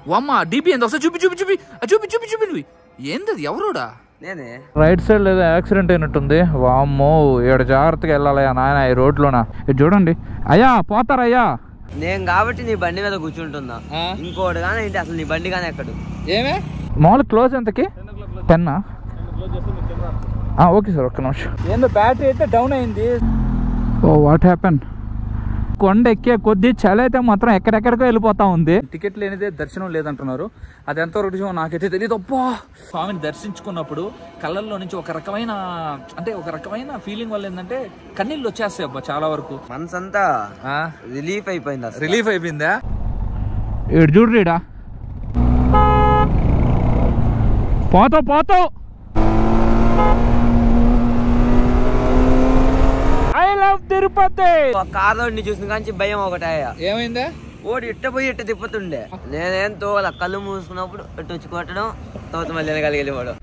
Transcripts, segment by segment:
అమ్మ డిపి ఏంది ఒకసారి చూపి చూపి చూపి ఆ, చూపి చూపి చూపి నువ్వు ఏంది అది ఎవరోడా నేనే రైట్ సైడ్ లేదా యాక్సిడెంట్ అయినట్టుంది వామ్మో ఇక్కడ జాగ్రత్తగా వెళ్ళాలయ్యా నాయన ఈ రోడ్లోన ఇది చూడండి అయ్యా పోతారయ్యా నేను కాబట్టి నీ బండి మీద కూర్చుంటున్నా ఇంకోటి కానీ ఏంటి అసలు నీ బండి కానీ ఎక్కడు ఏమే మామూలు క్లోజ్ ఎంతకి టెన్నా ఓకే సార్ ఒక్క నిమిషం ఏందో బ్యాటరీ అయితే డౌన్ అయింది ఓ వాట్ హ్యాపెన్ కొండ ఎక్కే కొద్దీ చలి అయితే మాత్రం ఎక్కడెక్కడికో వెళ్ళిపోతా ఉంది టికెట్ లేనిదే దర్శనం లేదంటున్నారు అది ఎంతవరకు నిజమో నాకైతే తెలియదు అబ్బా స్వామిని దర్శించుకున్నప్పుడు కళ్ళల్లో నుంచి ఒక రకమైన అంటే ఒక రకమైన ఫీలింగ్ వల్ల ఏంటంటే కన్నీళ్ళు వచ్చేస్తాయి అబ్బా చాలా వరకు మనసంతా రిలీఫ్ అయిపోయింది అసలు రిలీఫ్ అయిపోయిందా ఇటు చూడు రీడా పోతావు పోతావు ఐ లవ్ తిరుపతి ఒక కార్ రోడ్ని చూసిన కానీ భయం ఒకటాయ ఏమైందా ఓడి ఇట్ట పోయి ఇట్ట తిప్పుతుండే నేనేం తోల కళ్ళు మూసుకున్నప్పుడు ఇటు వచ్చి కొట్టడం తోత మళ్ళీ వెనకాలకి వెళ్ళిపోవడం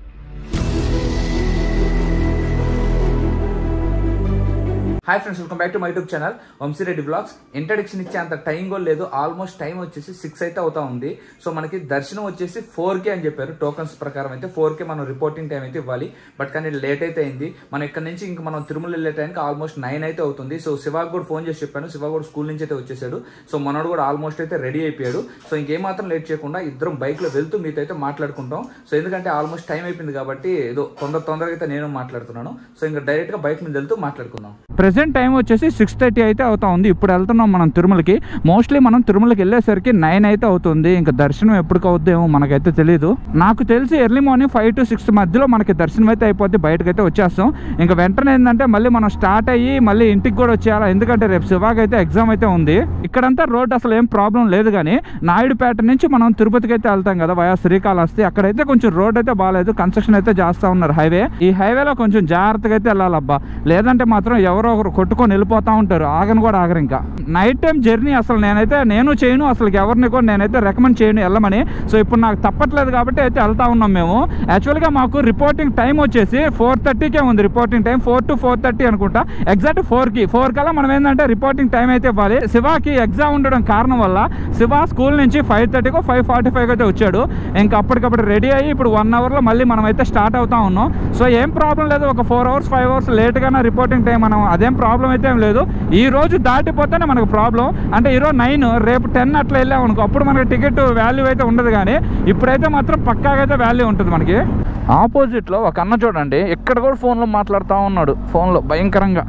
hi friends welcome back to my YouTube channel Vamsi Reddy blogs introduction ఇచ్చే అంత టైం కూడా లేదు ఆల్మోస్ట్ టైం వచ్చేసి సిక్స్ అయితే అవుతా ఉంది సో మనకి దర్శనం వచ్చేసి ఫోర్ కే అని చెప్పారు టోకన్స్ ప్రకారం అయితే ఫోర్ కే మనం రిపోర్టింగ్ టైం అయితే ఇవ్వాలి బట్ కానీ లేట్ అయితే అయింది మనం ఇక్కడ నుంచి ఇంకా మనం తిరుమల వెళ్ళే టైంకి ఆల్మోస్ట్ నైన్ అయితే అవుతుంది సో శివాగ్ కూడా ఫోన్ చేసి చెప్పాను శివాగ్ కూడా స్కూల్ నుంచి అయితే వచ్చేసాడు సో మనోడు కూడా ఆల్మోస్ట్ అయితే రెడీ అయిపోయాడు సో ఇంకేమాత్రం లేట్ చేయకుండా ఇద్దరం బైక్ లో వెళ్తూ మీతో అయితే మాట్లాడుకుంటాం సో ఎందుకంటే ఆల్మోస్ట్ టైం అయిపోయింది కాబట్టి ఏదో తొందర తొందరగా అయితే నేను మాట్లాడుతున్నాను సో ఇంకా డైరెక్ట్ గా బైక్ మీద వెళ్తూ మాట్లాడుకుందాం ప్రెసెంట్ టైం వచ్చేసి సిక్స్ థర్టీ అయితే అవుతా ఉంది ఇప్పుడు వెళ్తున్నాం మనం తిరుమలకి మోస్ట్లీ మనం తిరుమలకి వెళ్ళేసరికి నైన్ అయితే అవుతుంది ఇంకా దర్శనం ఎప్పటికి అవుద్దేమో మనకైతే తెలియదు నాకు తెలిసి early morning five to six మధ్యలో మనకి దర్శనం అయితే అయిపోద్ది బయటకైతే వచ్చేస్తాం ఇంకా వెంటనే ఏంటంటే మళ్ళీ మనం స్టార్ట్ అయ్యి మళ్ళీ ఇంటికి కూడా వచ్చేయాలి ఎందుకంటే రేపు శివాగ్ అయితే ఎగ్జామ్ అయితే ఉంది ఇక్కడంతా రోడ్ అసలు ఏం ప్రాబ్లం లేదు కానీ నాయుడుపేట నుంచి మనం తిరుపతికి అయితే వెళ్తాం కదా వయా శ్రీకాళహస్తి అక్కడైతే కొంచెం రోడ్ అయితే బాగాలేదు కన్స్ట్రక్షన్ అయితే చేస్తా ఉన్నారు హైవే ఈ హైవేలో కొంచెం జాగ్రత్తగా అయితే వెళ్ళాలబ్బా లేదంటే మాత్రం ఎవరో ఒకరు కొట్టుకొని వెళ్ళిపోతా ఉంటారు ఆగను కూడా ఆగరు ఇంకా నైట్ టైం జర్నీ అసలు నేనైతే నేను చేయను అసలు ఎవరిని కూడా నేనైతే రికమెండ్ చేయను వెళ్ళమని సో ఇప్పుడు నాకు తప్పట్లేదు కాబట్టి అయితే వెళ్తా ఉన్నాం మేము యాక్చువల్గా మాకు రిపోర్టింగ్ టైం వచ్చేసి ఫోర్ థర్టీకే ఉంది reporting time four to four thirty అనుకుంటా ఎగ్జాక్ట్ ఫోర్కి ఫోర్ కల్లా మనం ఏంటంటే రిపోర్టింగ్ టైం అయితే ఇవ్వాలి శివాకి ఎగ్జామ్ ఉండడం కారణం వల్ల శివ స్కూల్ నుంచి ఫైవ్ థర్టీకో ఫైవ్ ఫార్టీ ఫైవ్ అయితే వచ్చాడు ఇంకా అప్పటికప్పుడు రెడీ అయ్యి ఇప్పుడు వన్ అవర్లో మళ్ళీ మనం అయితే స్టార్ట్ అవుతా ఉన్నాం సో ఏం ప్రాబ్లం లేదు ఒక ఫోర్ అవర్స్ ఫైవ్ అవర్స్ లేట్గానే రిపోర్టింగ్ టైం మనం అదేం ప్రాబ్లం అయితే ఏం లేదు ఈ రోజు దాటిపోతేనే మనకు ప్రాబ్లం అంటే ఈరోజు నైన్ రేపు టెన్ అట్లా వెళ్ళాం అనుకో అప్పుడు మనకి టికెట్ వాల్యూ అయితే ఉండదు కానీ ఇప్పుడైతే మాత్రం పక్కాగా అయితే వాల్యూ ఉంటుంది మనకి ఆపోజిట్లో ఒక అన్న చూడండి ఇక్కడ కూడా ఫోన్లో మాట్లాడుతూ ఉన్నాడు ఫోన్లో భయంకరంగా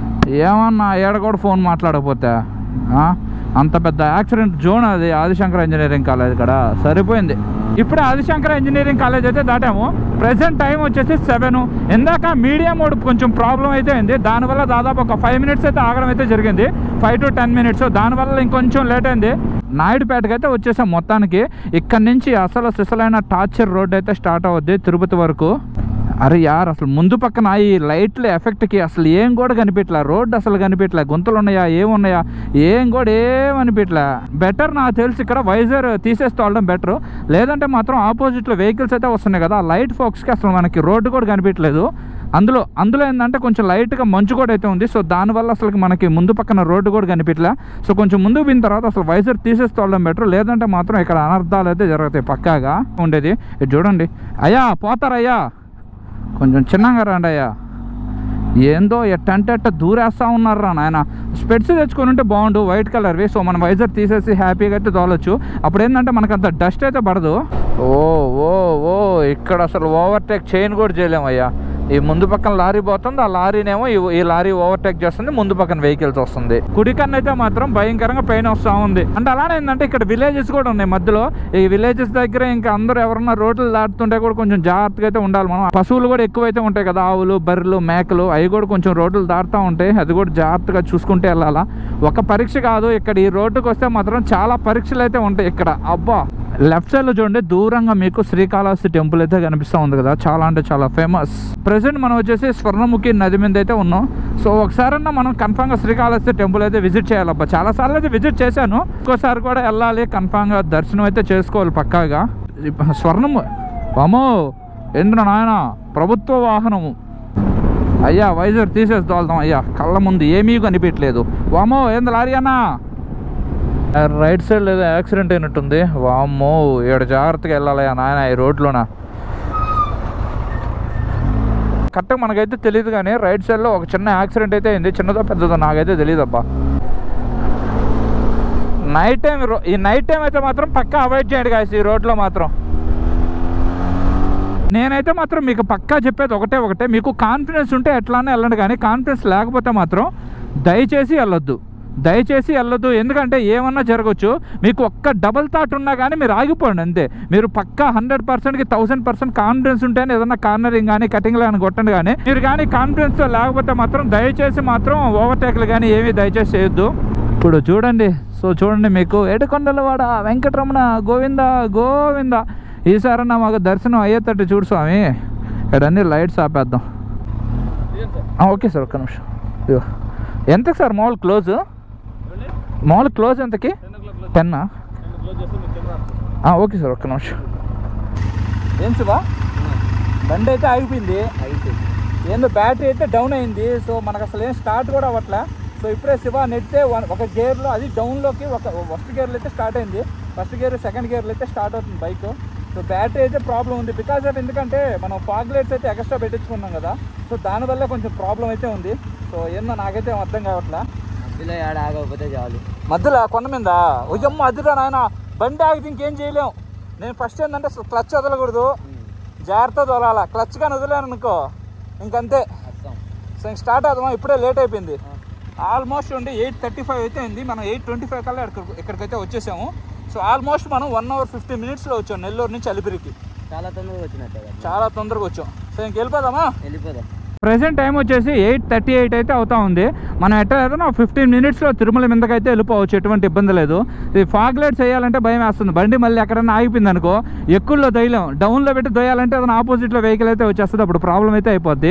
ఏమన్నా ఏడ కూడా ఫోన్ మాట్లాడకపోతే ఆ? అంత పెద్ద యాక్సిడెంట్ జోన్ అది ఆదిశంకర్ ఇంజనీరింగ్ కాలేజ్ ఇక్కడ సరిపోయింది ఇప్పుడు ఆదిశంకర్ ఇంజనీరింగ్ కాలేజ్ అయితే దాటాము ప్రెసెంట్ టైం వచ్చేసి సెవెన్ ఇందాక మీడియం మోడ్ కొంచెం ప్రాబ్లం అయితే అయింది దానివల్ల దాదాపు ఒక ఫైవ్ మినిట్స్ అయితే ఆగడం అయితే జరిగింది ఫైవ్ టు టెన్ మినిట్స్ దానివల్ల ఇంకొంచెం లేట్ అయింది నాయుడుపేటకి అయితే వచ్చేసాం మొత్తానికి ఇక్కడ నుంచి అసలు సిసలైన టార్చర్ రోడ్ అయితే స్టార్ట్ అవుద్ది తిరుపతి వరకు అరే యార్ అసలు ముందు పక్కన ఈ లైట్ల ఎఫెక్ట్కి అసలు ఏం కూడా కనిపించలే రోడ్ అసలు కనిపించలే గుంతలు ఉన్నాయా ఏమున్నాయా ఏం కూడా ఏం అనిపించలే బెటర్ నాకు తెలిసి ఇక్కడ వైజర్ తీసేస్తూ వెళ్ళడం బెటర్ లేదంటే మాత్రం ఆపోజిట్లో వెహికల్స్ అయితే వస్తున్నాయి కదా ఆ లైట్ ఫోక్స్కి అసలు మనకి రోడ్డు కూడా కనిపించలేదు అందులో అందులో ఏంటంటే కొంచెం లైట్గా మంచు కూడా అయితే ఉంది సో దానివల్ల అసలు మనకి ముందు పక్కన రోడ్డు కూడా కనిపించలే సో కొంచెం ముందుకు పోయిన తర్వాత అసలు వైజర్ తీసేస్తూ వెళ్ళడం బెటర్ లేదంటే మాత్రం ఇక్కడ అనర్థాలు అయితే జరుగుతాయి పక్కాగా ఉండేది ఇది చూడండి అయ్యా పోతారయ్యా కొంచెం చిన్నగా రండి అయ్యా ఏందో ఎట్టంటే అట్ట దూరేస్తా ఉన్నారా నాయన స్పెట్స్ తెచ్చుకొని ఉంటే బాగుండు వైట్ కలర్వి సో మనం వైజర్ తీసేసి హ్యాపీగా అయితే తోలొచ్చు అప్పుడు ఏంటంటే మనకు అంత డస్ట్ అయితే పడదు ఓ ఓ ఓ ఇక్కడ అసలు ఓవర్టేక్ చైన్ కూడా చేయలేమయ్యా ఈ ముందు పక్కన లారీ పోతుంది ఆ లారీనేమో ఈ- ఈ లారీ ఓవర్టేక్ చేస్తుంది ముందు పక్కన వెహికల్స్ వస్తుంది కుడికన్ను అయితే మాత్రం భయంకరంగా పెయిన్ వస్తూ ఉంది అంటే అలానే ఏంటంటే ఇక్కడ విలేజెస్ కూడా ఉన్నాయి మధ్యలో ఈ విలేజెస్ దగ్గర ఇంకా అందరూ ఎవరన్నా రోడ్లు దాటుతుంటే కూడా కొంచెం జాగ్రత్తగా అయితే ఉండాలి మనం పశువులు కూడా ఎక్కువైతే ఉంటాయి కదా ఆవులు బర్రెలు మేకలు అవి కూడా కొంచెం రోడ్లు దాటుతూ ఉంటాయి అది కూడా జాగ్రత్తగా చూసుకుంటే వెళ్ళాలా ఒక పరీక్ష కాదు ఇక్కడ ఈ రోడ్డుకి వస్తే మాత్రం చాలా పరీక్షలు అయితే ఉంటాయి ఇక్కడ అబ్బా లెఫ్ట్ సైడ్ లో చూడండి దూరంగా మీకు శ్రీకాళహస్తి టెంపుల్ అయితే కనిపిస్తూ ఉంది కదా చాలా అంటే చాలా ఫేమస్ ప్రెసెంట్ మనం వచ్చేసి స్వర్ణముఖి నది మీద అయితే ఉన్నాం సో ఒకసారన్నా మనం కన్ఫామ్ గా శ్రీకాళహస్తి టెంపుల్ అయితే విజిట్ చేయాలబ్బా చాలా సార్లు అయితే విజిట్ చేశాను ఇంకోసారి కూడా వెళ్ళాలి కన్ఫామ్ గా దర్శనం అయితే చేసుకోవాలి పక్కాగా స్వర్ణము వామో ఏంద్ర నాయన ప్రభుత్వ వాహనము అయ్యా వైజర్ తీసేసి తోలుదాం అయ్యా కళ్ళ ముందు ఏమీ కనిపించలేదు వామో ఏంది లారీ అన్నా రైట్ సైడ్ ఏదో యాక్సిడెంట్ అయినట్టుంది వామ్మో ఏడు జాగ్రత్తగా వెళ్ళాలి ఆ నాయన ఈ రోడ్లోన కరెక్ట్గా మనకైతే తెలియదు కానీ రైట్ సైడ్లో ఒక చిన్న యాక్సిడెంట్ అయితే అయింది చిన్నదో పెద్దదో నాకైతే తెలియదు అబ్బా నైట్ టైం ఈ నైట్ టైం అయితే మాత్రం పక్కా అవాయిడ్ చేయండి కాసి ఈ రోడ్లో మాత్రం నేనైతే మాత్రం మీకు పక్కా చెప్పేది ఒకటే ఒకటే మీకు కాన్ఫిడెన్స్ ఉంటే ఎట్లానే వెళ్ళండి కానీ కాన్ఫిడెన్స్ లేకపోతే మాత్రం దయచేసి వెళ్ళొద్దు దయచేసి వెళ్ళొద్దు ఎందుకంటే ఏమన్నా జరగచ్చు మీకు ఒక్క డబల్ థాట్ ఉన్నా కానీ మీరు ఆగిపోండి అంతే మీరు పక్కా హండ్రెడ్ పర్సెంట్కి థౌసండ్ పర్సెంట్ కాన్ఫిడెన్స్ ఉంటేనే ఏదన్నా కార్నరింగ్ కానీ కటింగ్ కానీ కొట్టండి కానీ మీరు కానీ కాన్ఫిడెన్స్తో లేకపోతే మాత్రం దయచేసి మాత్రం ఓవర్టేక్లు కానీ ఏమీ దయచేసి చేయొద్దు ఇప్పుడు చూడండి సో చూడండి మీకు ఏడుకొండలవాడ వెంకటరమణ గోవింద గోవింద ఈసారన్నా మాకు దర్శనం అయ్యేటట్టు చూడు స్వామి ఇక్కడన్నీ లైట్స్ ఆపేద్దాం ఆ, ఓకే సార్ ఒక్క నిమిషం ఇదిగో ఎంత సార్ మామూలు క్లోజ్ మామూలు క్లోజ్ ఎంతకి టెన్నా ఓకే సార్ ఒక్క నిమిషం ఏం శివా బండి అయితే ఆగిపోయింది ఏందో బ్యాటరీ అయితే డౌన్ అయింది సో మనకు అసలు ఏం స్టార్ట్ కూడా అవ్వట్లే సో ఇప్పుడే శివ నెట్టే వన్- ఒక గేర్లో అది డౌన్లోకి ఒక ఫస్ట్ గేర్లో అయితే స్టార్ట్ అయింది ఫస్ట్ గేర్ సెకండ్ గేర్లో అయితే స్టార్ట్ అవుతుంది బైక్ సో బ్యాటరీ అయితే ప్రాబ్లం ఉంది బికాజ్ ఆఫ్ ఎందుకంటే మనం ఫాగ్ లైట్స్ అయితే ఎక్స్ట్రా పెట్టించుకున్నాం కదా సో దానివల్ల కొంచెం ప్రాబ్లం అయితే ఉంది సో ఏందో నాకైతే ఏం అర్థం కావట్లే మధ్యలో ఏడ ఆగకపోతే చాలు మధ్యలో కొండ మీద ఉజమ్మ అదిరా నాయన బండి ఆగితే ఇంకేం చేయలేం నేను ఫస్ట్ ఏంటంటే క్లచ్ వదలకూడదు జాగ్రత్త వదలాల క్లచ్ కానీ వదిలేను అనుకో ఇంకంతే వస్తాం సో ఇంక స్టార్ట్ అవుదామా ఇప్పుడే లేట్ అయిపోయింది ఆల్మోస్ట్ ఉండి ఎయిట్ థర్టీ ఫైవ్ అయితే అయింది మనం ఎయిట్ ట్వంటీ ఫైవ్ కల్లా ఇక్కడికి- ఇక్కడికైతే వచ్చేసాము సో ఆల్మోస్ట్ మనం వన్ అవర్ ఫిఫ్టీ మినిట్స్లో వచ్చాం నెల్లూరు నుంచి అలిపిరికి చాలా తొందరగా వచ్చినట్టే కదా చాలా తొందరగా వచ్చాం సో ఇంక వెళ్ళిపోదామా వెళ్ళిపోదాం ప్రెసెంట్ టైం వచ్చేసి ఎయిట్ థర్టీ ఎయిట్ అయితే అవుతా ఉంది మనం ఎట్లా ఏదైనా ఫిఫ్టీన్ మినిట్స్లో తిరుమల మీదకైతే వెళ్ళిపోవచ్చు ఎటువంటి ఇబ్బంది లేదు ఈ ఫాగ్ లైట్స్ వేయాలంటే భయం వేస్తుంది బండి మళ్ళీ ఎక్కడైనా ఆగిపోయింది అనుకో ఎక్కుల్లో దొయ్యలేం డౌన్లో పెట్టి దొయ్యాలంటే ఏదైనా ఆపోజిట్లో వెహికల్ అయితే వచ్చేస్తుంది అప్పుడు ప్రాబ్లం అయితే అయిపోద్ది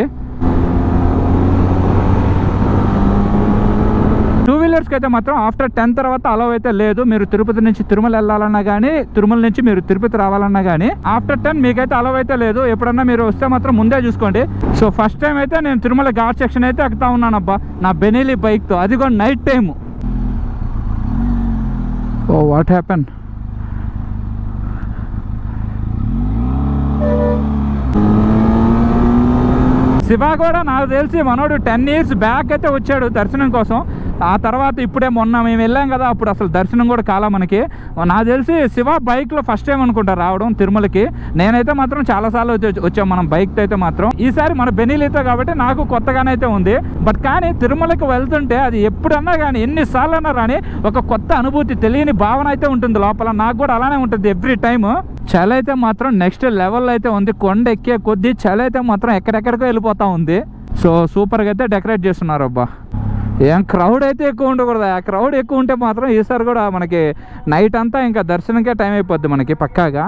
టూ వీలర్స్కి అయితే మాత్రం ఆఫ్టర్ టెన్ తర్వాత అలవ్ అయితే లేదు మీరు తిరుపతి నుంచి తిరుమల వెళ్ళాలన్నా కానీ తిరుమల నుంచి మీరు తిరుపతి రావాలన్నా కానీ ఆఫ్టర్ టెన్ మీకైతే అలవ్ అయితే లేదు ఎప్పుడన్నా మీరు వస్తే మాత్రం ముందే చూసుకోండి సో ఫస్ట్ టైం అయితే నేను తిరుమల ఘాట్ సెక్షన్ అయితే ఎక్కుతా ఉన్నాను అబ్బా నా బెనీలి బైక్తో అది కూడా night time oh what happen Shiva కూడా నాకు తెలిసి మనోడు టెన్ ఇయర్స్ బ్యాక్ అయితే వచ్చాడు దర్శనం కోసం ఆ తర్వాత ఇప్పుడే మొన్న మేము వెళ్ళాం కదా అప్పుడు అసలు దర్శనం కూడా కాలా మనకి నాకు తెలిసి శివ బైక్లో ఫస్ట్ టైం అనుకుంటా రావడం తిరుమలకి నేనైతే మాత్రం చాలాసార్లు వచ్చి వచ్చాం మనం బైక్ అయితే మాత్రం ఈసారి మన బెనీలితో కాబట్టి నాకు కొత్తగానే అయితే ఉంది బట్ కానీ తిరుమలకి వెళ్తుంటే అది ఎప్పుడన్నా కానీ ఎన్నిసార్లు అన్నా కానీ ఒక కొత్త అనుభూతి తెలియని భావన అయితే ఉంటుంది లోపల నాకు కూడా అలానే ఉంటుంది ఎవ్రీ టైమ్ చలి అయితే మాత్రం నెక్స్ట్ లెవెల్ అయితే ఉంది కొండ ఎక్కే కొద్దీ చలి అయితే మాత్రం ఎక్కడెక్కడికో వెళ్ళిపోతా ఉంది సో సూపర్గా అయితే డెకరేట్ చేస్తున్నారు అబ్బా ఏం క్రౌడ్ అయితే ఎక్కువ ఉండకూడదు ఆ క్రౌడ్ ఎక్కువ ఉంటే మాత్రం ఈసారి కూడా మనకి నైట్ అంతా ఇంకా దర్శనంకే టైం అయిపోద్ది మనకి పక్కాగా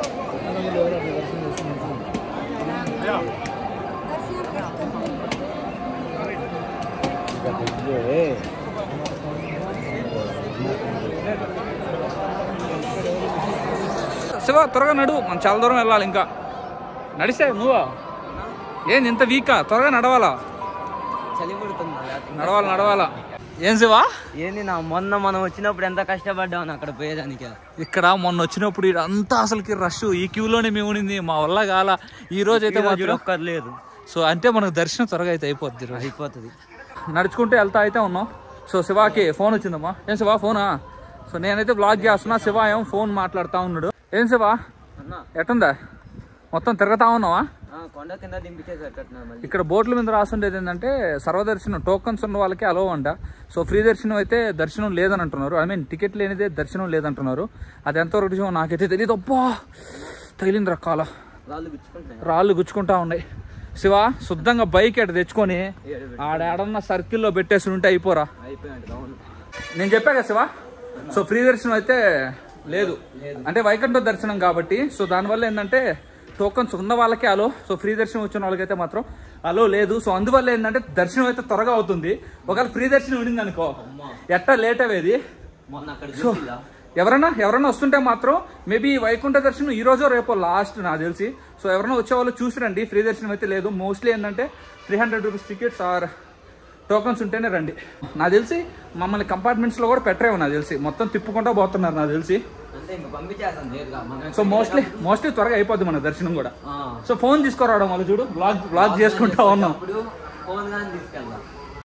శివ త్వరగా నడు మనం చాలా దూరం వెళ్ళాలి ఇంకా నడిస్తే నువ్వా ఏంది ఇంత వీకా త్వరగా నడవాలా చలి పుడుతుంది నడవాలా నడవాలా ఏం శివా ఏంది నా మొన్న మనం వచ్చినప్పుడు ఎంత కష్టపడ్డాం అక్కడ పోయేదానికి ఇక్కడ మొన్న వచ్చినప్పుడు ఈడ అంతా అసలుకి రష్ ఈ క్యూలోనే మేము ఉండింది మా వల్ల కాల ఈ రోజు అయితే మాత్రం ఒక్కరు లేదు సో అంటే మనకు దర్శనం త్వరగా అయితే అయిపోద్ది ఈరోజు. అయిపోతుంది నడుచుకుంటూ వెళ్తా అయితే ఉన్నాం సో శివాకి ఫోన్ వచ్చిందమ్మా ఏం శివా ఫోనా సో నేనైతే బ్లాగ్ చేస్తున్నా శివ ఏం ఫోన్ మాట్లాడుతా ఉన్నాడు ఏం శివా అన్న ఎట్టుందా మొత్తం తిరగతా ఉన్నావా ఆ, కొండ కింద దింపిచేసి పెట్టినా మళ్ళీ ఇక్కడ బోర్డుల మీద రాసుండేది ఏంటంటే సర్వదర్శనం టోకన్స్ ఉన్న వాళ్ళకి అలో అంట సో ఫ్రీ దర్శనం అయితే దర్శనం లేదని అంటున్నారు ఐ మీన్ టికెట్ లేనిదే దర్శనం లేదంటున్నారు అది ఎంతవరకు నిజమో నాకైతే తెలియదు అబ్బా తగిలింది రకాల వాళ్ళు గుచ్చుకుంటున్నాయి రాళ్ళు గుచ్చుకుంటా ఉన్నాయి శివ శుద్ధంగా బైక్ ఎట తెచ్చుకొని ఆడేడన్న సర్కిల్లో పెట్టేసి ఉంటే అయిపోరా అయిపోయాడు అవును నేను చెప్పా కదా శివ సో ఫ్రీ దర్శనం అయితే లేదు అంటే వైకుంఠ దర్శనం కాబట్టి సో దానివల్ల ఏంటంటే టోకన్స్ ఉన్న వాళ్ళకే అలో సో ఫ్రీ దర్శనం వచ్చిన వాళ్ళకైతే మాత్రం అలో లేదు సో అందువల్ల ఏంటంటే దర్శనం అయితే త్వరగా అవుతుంది ఒకవేళ ఫ్రీ దర్శనం ఉండింది అనుకో ఎట్టా లేట్ అయ్యేది మొన్న అక్కడ సో చూసిలా ఎవరైనా ఎవరైనా వస్తుంటే మాత్రం మేబీ వైకుంఠ దర్శనం ఈ రోజో రేపో లాస్ట్ నాకు తెలిసి సో ఎవరైనా వచ్చే వాళ్ళు చూసిరండి ఫ్రీ దర్శనం అయితే లేదు మోస్ట్లీ ఏంటంటే three hundred rupees tickets or tokens ఉంటేనే రండి నాకు తెలిసి మమ్మల్ని కంపార్ట్మెంట్స్లో కూడా పెట్టరేమో నాకు తెలిసి మొత్తం తిప్పుకుంటూ పోతున్నారు నాకు తెలిసి అంటే ఇంకా పంపించేస్తాను నేరుగా మనం సో మోస్ట్లీ మోస్ట్లీ త్వరగా అయిపోద్ది మన దర్శనం కూడా ఆ. సో ఫోన్ తీసుకురావడం వల్ల చూడు బ్లాగ్ బ్లాగ్ చేసుకుంటా ఉన్నాం అప్పుడు ఫోన్ కానీ తీసుకెళ్దాం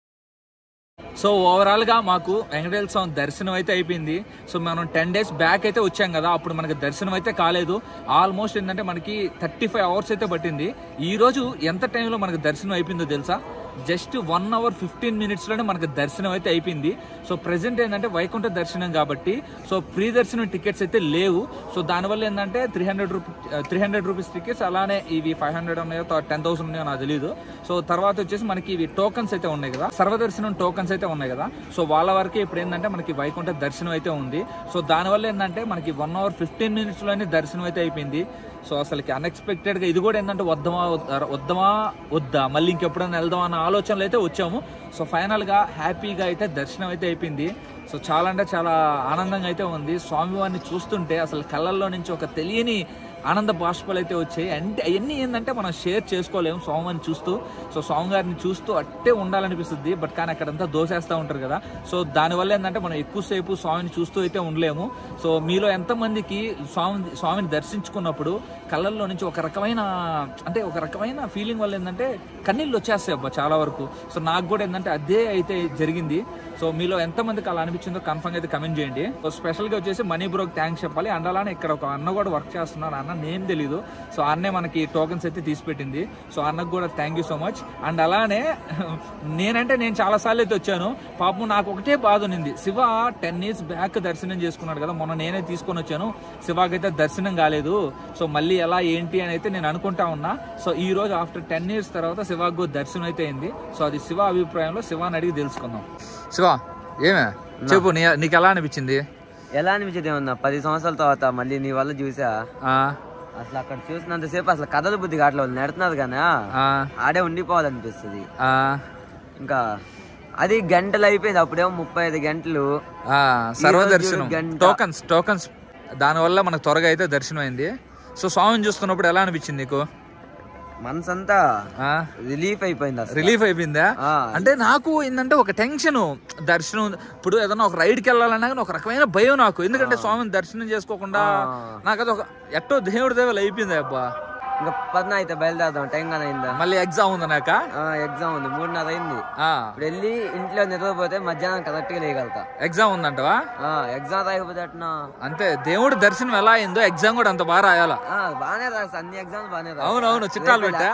సో ఓవరాల్గా మాకు వెంకటేశ్వర స్వామి దర్శనం అయితే అయిపోయింది సో మనం టెన్ డేస్ బ్యాక్ అయితే వచ్చాం కదా అప్పుడు మనకి దర్శనం అయితే కాలేదు ఆల్మోస్ట్ ఏంటంటే మనకి థర్టీ ఫైవ్ అవర్స్ అయితే పట్టింది ఈ రోజు ఎంత టైంలో మనకి దర్శనం అయిపోయిందో తెలుసా జస్ట్ వన్ అవర్ ఫిఫ్టీన్ మినిట్స్లోనే మనకి దర్శనం అయితే అయిపోయింది సో ప్రజెంట్ ఏంటంటే వైకుంఠ దర్శనం కాబట్టి సో ఫ్రీ దర్శనం టికెట్స్ అయితే లేవు సో దానివల్ల ఏంటంటే three hundred rupee three hundred rupees tickets అలానే ఇవి ఫైవ్ హండ్రెడ్ ఉన్నాయో టెన్ థౌసండ్ ఉన్నాయో నాకు తెలియదు సో తర్వాత వచ్చేసి మనకి ఇవి టోకన్స్ అయితే ఉన్నాయి కదా సర్వదర్శనం టోకన్స్ అయితే ఉన్నాయి కదా సో వాళ్ళ వరకే ఇప్పుడు ఏంటంటే మనకి వైకుంఠ దర్శనం అయితే ఉంది సో దానివల్ల ఏంటంటే మనకి వన్ అవర్ ఫిఫ్టీన్ మినిట్స్లోనే దర్శనం అయితే అయిపోయింది సో అసలుకి అన్ఎక్స్పెక్టెడ్గా ఇది కూడా ఏంటంటే వద్దామా వద్దా- వద్దామా వద్దా మళ్ళీ ఇంకెప్పుడైనా వెళ్దామా అన్న ఆలోచనలు అయితే వచ్చాము సో ఫైనల్గా హ్యాపీగా అయితే దర్శనం అయితే అయిపోయింది సో చాలా అంటే చాలా ఆనందంగా అయితే ఉంది స్వామివారిని చూస్తుంటే అసలు కళ్ళల్లో నుంచి ఒక తెలియని ఆనంద బాష్పాలు అయితే వచ్చాయి అంటే అవన్నీ ఏంటంటే మనం షేర్ చేసుకోలేము స్వామివారిని చూస్తూ సో స్వామి గారిని చూస్తూ అట్టే ఉండాలనిపిస్తుంది బట్ కానీ అక్కడంతా దోసేస్తూ ఉంటారు కదా సో దానివల్ల ఏంటంటే మనం ఎక్కువసేపు స్వామిని చూస్తూ అయితే ఉండలేము సో మీలో ఎంతమందికి స్వామి స్వామిని దర్శించుకున్నప్పుడు కళ్ళల్లో నుంచి ఒక రకమైన అంటే ఒక రకమైన ఫీలింగ్ వల్ల ఏంటంటే కన్నీళ్ళు వచ్చేస్తాయి అబ్బా చాలా వరకు సో నాకు కూడా ఏంటంటే అదే అయితే జరిగింది సో మీలో ఎంతమందికి అలా అనిపించిందో కన్ఫర్మ్ అయితే కమెంట్ చేయండి సో స్పెషల్గా వచ్చేసి మనీ బ్రోకి థ్యాంక్స్ చెప్పాలి అండ్ అలానే ఇక్కడ ఒక అన్న కూడా వర్క్ చేస్తున్నారు అన్న నేమ్ తెలీదు సో అన్నే మనకి టోకెన్స్ అయితే తీసి పెట్టింది సో అన్నకు కూడా thank you so much and అలానే నేనంటే నేను చాలా సార్లు అయితే వచ్చాను పాపం నాకు ఒకటే బాధ ఉంది శివ టెన్ ఇయర్స్ బ్యాక్ దర్శనం చేసుకున్నాడు కదా మొన్న నేనే తీసుకొని వచ్చాను శివాకైతే దర్శనం కాలేదు సో మళ్ళీ ఎలా ఏంటి అని అయితే నేను అనుకుంటా ఉన్నా సో ఈ రోజు ఆఫ్టర్ టెన్ ఇయర్స్ తర్వాత శివాకు దర్శనం అయితే అయింది సో అది శివ అభిప్రాయంలో శివాని అడిగి తెలుసుకుందాం శివ ఏమే చెప్పు నీ నీకు ఎలా అనిపించింది ఎలా అనిపించేది ఏమన్నా పది సంవత్సరాల తర్వాత మళ్ళీ నీ వల్ల చూసా అసలు అక్కడ చూసినంతసేపు అసలు కథల బుద్ధి కావట్లేదు వాళ్ళు నెడుతున్నారు కానీ ఆడే ఉండిపోవాలనిపిస్తుంది ఇంకా అది గంటలు అయిపోయింది అప్పుడేమో ముప్పై ఐదు గంటలు సర్వదర్శనం గంట. టోకన్స్ టోకన్స్ దానివల్ల మనకు త్వరగా అయితే దర్శనం అయింది సో స్వామిని చూస్తున్నప్పుడు ఎలా అనిపించింది నీకు మనసంతా రిలీఫ్ అయిపోయింది అసలు రిలీఫ్ అయిపోయిందా ఆ, అంటే నాకు ఏంటంటే ఒక టెన్షన్ దర్శనం ఇప్పుడు ఏదైనా ఒక రైడ్కి వెళ్ళాలన్నా కానీ ఒక రకమైన భయం నాకు ఎందుకంటే స్వామిని దర్శనం చేసుకోకుండా ఆ. నాకు అది ఒక ఎట్టో దేవుడి దేవలు అయిపోయింది అబ్బా ఇంకా పద్న అయితే బయలుదేరదాం టైం కానీ అయిందా మళ్ళీ ఎగ్జామ్ ఉంది నాక ఎగ్జామ్ ఉంది మూడున్నర అయింది ఇప్పుడు వెళ్ళి ఇంట్లో నిద్రపోతే మధ్యాహ్నం కరెక్ట్ గా లేయగలుగుతా ఎగ్జామ్ ఉందంటవా ఎగ్జామ్ రాయకపోతే అట్నా అంతే దేవుడి దర్శనం ఎలా అయిందో ఎగ్జామ్ కూడా అంత బాగా రాయాలా ఆ, బాగానే రాస్తా అన్ని ఎగ్జామ్స్ బాగానే రాస్తా. అవునవును చిట్టాలు పెట్టా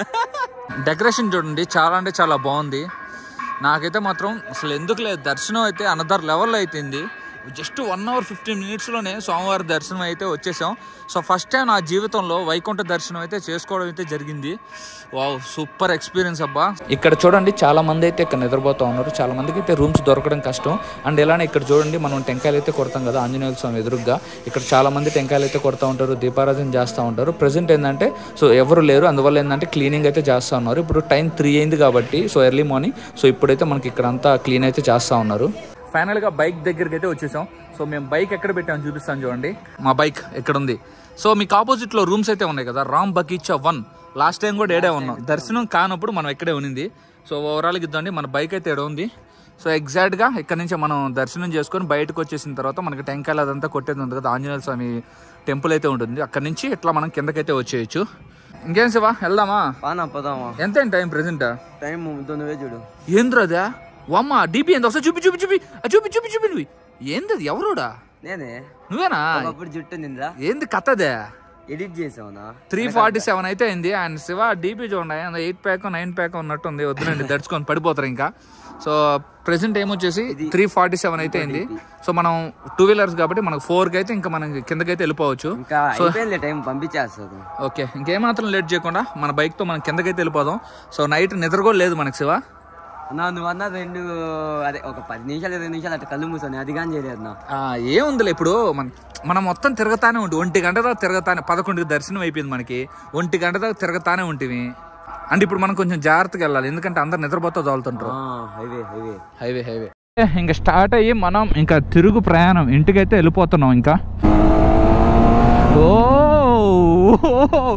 డెకరేషన్ చూడండి చాలా అంటే చాలా బాగుంది నాకైతే మాత్రం అసలు ఎందుకు లేదు దర్శనం అయితే అనదర్ లెవెల్లో అయిపోయింది జస్ట్ వన్ అవర్ ఫిఫ్టీన్ మినిట్స్లోనే స్వామివారి దర్శనం అయితే వచ్చేసాం సో ఫస్ట్ టైం నా జీవితంలో వైకుంఠ దర్శనం అయితే చేసుకోవడం అయితే జరిగింది వావ్ సూపర్ ఎక్స్పీరియన్స్ అబ్బా ఇక్కడ చూడండి చాలా మంది అయితే ఇక్కడ నిద్రపోతూ ఉన్నారు చాలా మందికి అయితే రూమ్స్ దొరకడం కష్టం అండ్ ఇలానే ఇక్కడ చూడండి మనం టెంకాయలు అయితే కొడతాం కదా ఆంజనేయ స్వామి ఎదురుగ్గా ఇక్కడ చాలా మంది టెంకాయలు అయితే కొడతా ఉంటారు దీపారాధన చేస్తూ ఉంటారు ప్రజెంట్ ఏంటంటే సో ఎవరు లేరు అందువల్ల ఏంటంటే క్లీనింగ్ అయితే చేస్తూ ఉన్నారు ఇప్పుడు టైం త్రీ అయింది కాబట్టి సో ఎర్లీ మార్నింగ్ సో ఇప్పుడైతే మనకి ఇక్కడ అంతా క్లీన్ అయితే చేస్తూ ఉన్నారు ఫైనల్గా బైక్ దగ్గరికి అయితే వచ్చేసాం సో మేము బైక్ ఎక్కడ పెట్టామో చూపిస్తాను చూడండి మా బైక్ ఎక్కడ ఉంది సో మీకు ఆపోజిట్లో రూమ్స్ అయితే ఉన్నాయి కదా Ram Bagicha one last time కూడా ఏడే ఉన్నాం దర్శనం కానప్పుడు మనం ఎక్కడే ఉన్నింది సో ఓవరాల్గా ఇద్దండి మన బైక్ అయితే ఎడ ఉంది సో ఎగ్జాక్ట్గా ఇక్కడ నుంచి మనం దర్శనం చేసుకొని బయటకు వచ్చేసిన తర్వాత మనకి టెంకాయలు అదంతా కొట్టేది ఉంది కదా ఆంజనేయ స్వామి టెంపుల్ అయితే ఉంటుంది అక్కడ నుంచి ఇట్లా మనం కిందకైతే వచ్చేయచ్చు ఇంకేం శివా వెళ్దామా పానా పోదామా ఎంత టైం ప్రెసెంట్ టైం నువ్వే చూడు ఏంద్రదా వమ్మ డిపి ఎంత ఒకసారి చూపి చూపి చూపి ఆ, చూపి చూపి చూపి నువ్వు ఏంది అది ఎవరుడా నేనే నువ్వేనా ఒకప్పుడు జుట్టు నిందా ఏంది కథదే ఎడిట్ చేసావునా త్రీ ఫార్టీ సెవెన్ అయితే అయింది అండ్ శివ డీపీ చూడండి ఎయిట్ ప్యాక్ నైన్ ప్యాక్ ఉన్నట్టుంది వద్దునండి దడుచుకొని పడిపోతారు ఇంకా సో ప్రెసెంట్ ఏమొచ్చేసి త్రీ ఫార్టీ సెవెన్ అయితే అయింది సో మనం టూ వీలర్స్ కాబట్టి మనకు ఫోర్కి అయితే ఇంకా మనం కిందకైతే వెళ్ళిపోవచ్చు ఇంకా అయిపోయింది టైం పంపించేస్తుంది ఓకే ఇంకేమాత్రం లేట్ చేయకుండా మన బైక్తో మనం కిందకైతే వెళ్ళిపోదాం సో నైట్ నిద్ర కూడా లేదు మనకి శివ నా నువ్వు అన్న రెండు అదే ఒక పది నిమిషాలు ఇరవై నిమిషాలు అట్లా కళ్ళు మూసాను అది కానీ చేయలేదు నా ఆ, ఏముందిలే ఇప్పుడు మన మనం మొత్తం తిరగతానే ఉంటుంది ఒంటి గంట దాకా తిరగతానే పదకొండుకి దర్శనం అయిపోయింది మనకి ఒంటి గంట దాకా తిరగతానే ఉంటుంది అంటే ఇప్పుడు మనం కొంచెం జాగ్రత్తగా వెళ్ళాలి ఎందుకంటే అందరు నిద్రపోతా తోలుతుంటారు హైవే హైవే హైవే హైవే ఇంకా స్టార్ట్ అయ్యి మనం ఇంకా తిరుగు ప్రయాణం ఇంటికైతే వెళ్ళిపోతున్నాం ఇంకా ఓ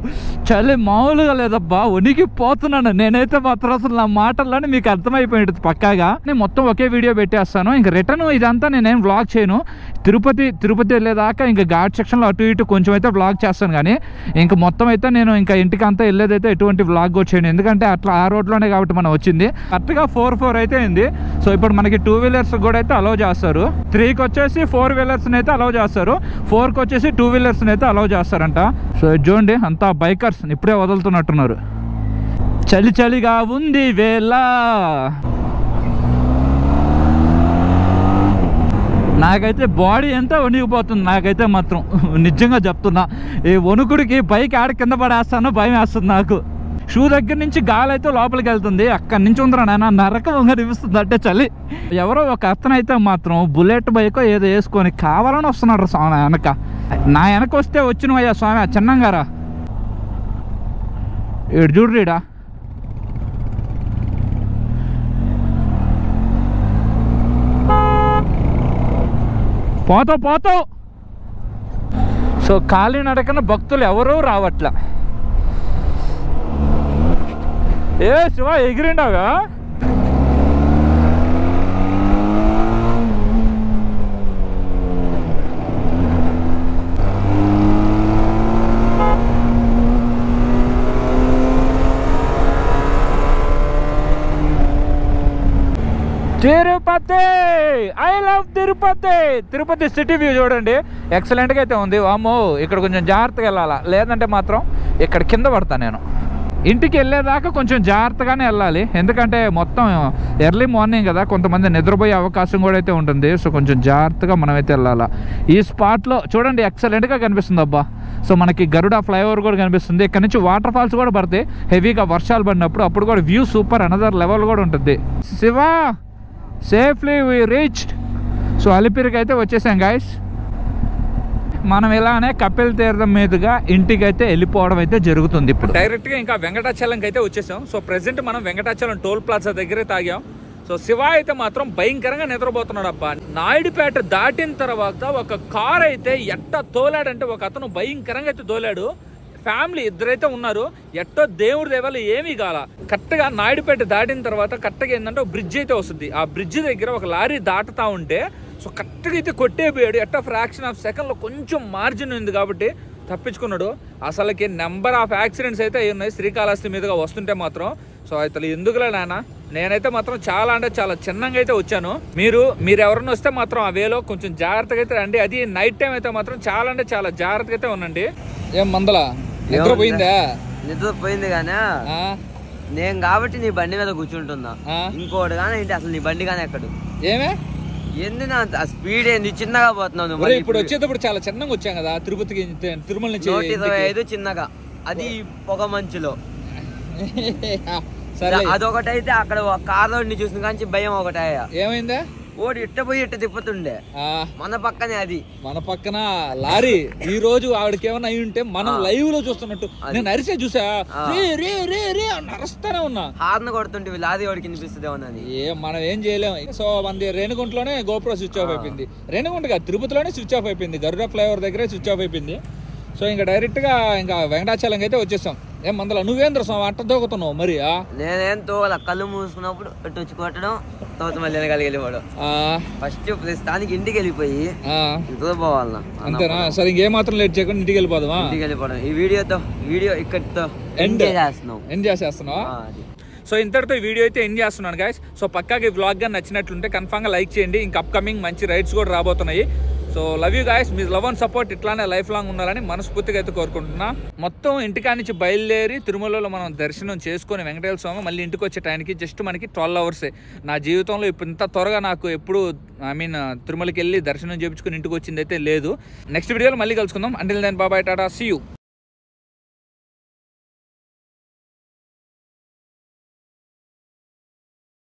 చలి మామూలుగా లేదబ్బా వణికిపోతున్నాను నేనైతే మాత్రం అసలు నా మాటల్లోనే మీకు అర్థమైపోయింది పక్కాగా నేను మొత్తం ఒకే వీడియో పెట్టేస్తాను ఇంకా రిటర్న్ ఇదంతా నేనేం వ్లాగ్ చేయను తిరుపతి తిరుపతి వెళ్ళేదాకా ఇంకా ఘాట్ సెక్షన్లో అటు ఇటు కొంచెం అయితే వ్లాగ్ చేస్తాను కానీ ఇంకా మొత్తం అయితే నేను ఇంకా ఇంటికి అంతా వెళ్ళేదైతే ఎటువంటి వ్లాగ్ కూడా చేయను ఎందుకంటే అట్లా ఆ రోడ్లోనే కాబట్టి మనం వచ్చింది కరెక్ట్గా ఫోర్ ఫోర్ అయితే అయింది సో ఇప్పుడు మనకి టూ వీలర్స్ కూడా అయితే అలౌ చేస్తారు త్రీకి వచ్చేసి ఫోర్ వీలర్స్ని అయితే అలౌ చేస్తారు ఫోర్కి వచ్చేసి టూ వీలర్స్ని అయితే అలౌ చేస్తారంట సో ఇది చూడండి అంతా బైకర్స్ ఇప్పుడే వదులుతున్నట్టున్నారు చలి చలిగా ఉంది వేళ నాకైతే బాడీ ఎంత వణిగిపోతుంది నాకైతే మాత్రం నిజంగా చెప్తున్నా ఈ వణుకుడికి బైక్ ఆడ కింద పడేస్తాను భయం వేస్తుంది నాకు షూ దగ్గర నుంచి గాలి అయితే లోపలికి వెళ్తుంది అక్కడి నుంచి ఉందిరా నాయన నరకంగా అనిపిస్తుంది అంటే చలి ఎవరో ఒక అతను అయితే మాత్రం బుల్లెట్ బైక్ ఏదో వేసుకొని కావాలని వస్తున్నాడు స్వామి వెనక నా వెనక వస్తే వచ్చినవయ్యా స్వామి చిన్నంగారా ఇడు చూడ్రీడా పోతావు పోతావు సో కాలినడకన భక్తులు ఎవరూ రావట్ల ఏ శివ ఎగిరిండాగా Tirupati I love Tirupati Tirupati city view చూడండి ఎక్సలెంట్గా అయితే ఉంది వామ్మో ఇక్కడ కొంచెం జాగ్రత్తగా వెళ్ళాలా లేదంటే మాత్రం ఇక్కడ కింద పడతా నేను ఇంటికి వెళ్ళేదాకా కొంచెం జాగ్రత్తగానే వెళ్ళాలి ఎందుకంటే మొత్తం ఎర్లీ మార్నింగ్ కదా కొంతమంది నిద్రపోయే అవకాశం కూడా అయితే ఉంటుంది సో కొంచెం జాగ్రత్తగా మనమైతే వెళ్ళాలా ఈ స్పాట్లో చూడండి ఎక్సలెంట్గా కనిపిస్తుంది అబ్బా సో మనకి గరుడ ఫ్లైఓవర్ కూడా కనిపిస్తుంది ఇక్కడ నుంచి వాటర్ ఫాల్స్ కూడా పడతాయి హెవీగా వర్షాలు పడినప్పుడు అప్పుడు కూడా వ్యూ సూపర్ అనదర్ లెవెల్ కూడా ఉంటుంది Shiva safely we reached so అలిపిరికి అయితే వచ్చేసాం గాయస్ మనం ఇలానే కపిల్ తీర్థం మీదుగా ఇంటికి అయితే వెళ్ళిపోవడం అయితే జరుగుతుంది ఇప్పుడు డైరెక్ట్ గా ఇంకా వెంకటాచలంకి అయితే వచ్చేసాం సో ప్రెసెంట్ మనం వెంకటాచలం టోల్ ప్లాజా దగ్గరే తాగాం సో శివ అయితే మాత్రం భయంకరంగా నిద్రపోతున్నాడు అబ్బా నాయుడుపేట దాటిన తర్వాత ఒక కార్ అయితే ఎట్ట తోలాడంటే ఒక అతను భయంకరంగా అయితే తోలాడు ఫ్యామిలీ ఇద్దరైతే ఉన్నారు ఎట్టో దేవుడి దేవాలు ఏమీ కాల కరెక్ట్గా నాయుడుపేట దాటిన తర్వాత కరెక్ట్గా ఏంటంటే బ్రిడ్జ్ అయితే వస్తుంది ఆ బ్రిడ్జ్ దగ్గర ఒక లారీ దాటుతా ఉంటే సో కరెక్ట్గా అయితే కొట్టేపోయాడు ఎట్టో ఫ్రాక్షన్ ఆఫ్ సెకండ్లో కొంచెం మార్జిన్ ఉంది కాబట్టి తప్పించుకున్నాడు అసలుకి నెంబర్ ఆఫ్ యాక్సిడెంట్స్ అయితే అయి ఉన్నాయి శ్రీకాళహస్తి మీదుగా వస్తుంటే మాత్రం సో అసలు ఎందుకులే నాన్న నేనైతే మాత్రం చాలా అంటే చాలా చిన్నగా అయితే వచ్చాను మీరు మీరు ఎవరైనా వస్తే మాత్రం ఆ వేలో కొంచెం జాగ్రత్తగా అయితే రండి అది నైట్ టైం అయితే మాత్రం చాలా అంటే చాలా జాగ్రత్తగా అయితే ఉండండి ఏం మందల నిద్రపోయిందా నిద్ర పోయింది కానీ ఆ? నేను కాబట్టి నీ బండి మీద కూర్చుంటున్నా ఆ? ఇంకోటి కానీ ఏంటి అసలు నీ బండి కానీ ఎక్కడు ఏమే ఏంది నా ఆ స్పీడ్ ఏంది చిన్నగా పోతున్నావు నువ్వు ఒరేయ్, మళ్ళీ ఇప్పుడు వచ్చేటప్పుడు చాలా చిన్నగా వచ్చాం కదా తిరుపతికి తిరుమల నుంచి నూట ఇరవై ఇంటికి. ఐదు చిన్నగా అది పొగ మంచులో సరే అదొకటైతే అక్కడ కార్ ని చూసిన కానీ భయం ఒకటే ఏమైందా ఓడి ఇట్ట పోయి ఇట్ట తిప్పుతుండే ఆ, మన పక్కనే అది మన పక్కన లారీ ఈ రోజు ఆవిడకి ఏమైనా అయి ఉంటే మనం లైవ్ లో చూస్తున్నట్టు నేను అరిసే చూసా రే రే రే రే అని అరుస్తానే ఉన్నా హార్న్ కొడుతుంటే లారీ వాడికి వినిపిస్తుందేమోనని ఏ మనం ఏం చేయలేం సో మంది రేణిగుంటలోనే గోప్రో స్విచ్ ఆఫ్ అయిపోయింది రేణిగుంట కాదు తిరుపతిలోనే స్విచ్ ఆఫ్ అయిపోయింది గరుడ ఫ్లైఓవర్ దగ్గరే స్విచ్ ఆఫ్ అయిపోయింది సో ఇంకా డైరెక్ట్ గా ఇంకా వెంకటాచలంకి అయితే వచ్చేసాం ఏం మందల నువ్వేంద్ర స్వామి అట్ట దూకుతున్నావు మరి ఆ? నేనేం తోల కళ్ళు మూసుకున్నప్పుడు ఇటు వచ్చి కొట్టడం తర్వాత మళ్ళీ వెనకాలకి వెళ్ళిపోవడం ఆ, ఫస్ట్ ప్రస్తుతానికి ఇంటికి వెళ్ళిపోయి ఆ, ఇంట్లో పోవాలన్నా అంతేనా సరే ఇంకేమాత్రం లేట్ చేయకుండా ఇంటికి వెళ్ళిపోదామా ఇంటికి వెళ్ళిపోవడం ఈ వీడియోతో వీడియో ఇక్కడితో End. ఎండ్ చేస్తున్నాం ఏం చేసేస్తున్నావా ఆ, అది సో ఇంతటితో ఈ వీడియో అయితే ఎండ్ చేస్తున్నాను గాయస్ సో పక్కాకి బ్లాగ్ గా నచ్చినట్లుంటే కన్ఫామ్గా లైక్ చేయండి ఇంకా అప్కమింగ్ మంచి రైడ్స్ కూడా రాబోతున్నాయి సో లవ్ యూ గాయస్ మీ లవ్ అండ్ సపోర్ట్ ఇట్లానే లైఫ్ లాంగ్ ఉండాలని మనస్ఫూర్తిగా అయితే కోరుకుంటున్నా మొత్తం ఇంటికా నుంచి బయలుదేరి తిరుమలలో మనం దర్శనం చేసుకొని వెంకటేశ్వర స్వామి మళ్ళీ ఇంటికి వచ్చే టైంకి జస్ట్ మనకి ట్వెల్వ్ అవర్సే నా జీవితంలో ఇప్పుడు ఇంత త్వరగా నాకు ఎప్పుడు ఐ మీన్ తిరుమలకి వెళ్ళి దర్శనం చేయించుకుని ఇంటికి వచ్చింది అయితే లేదు నెక్స్ట్ వీడియోలో మళ్ళీ కలుసుకుందాం అంటిల్ దెన్ బాబాయ్ టాటా సీ యూ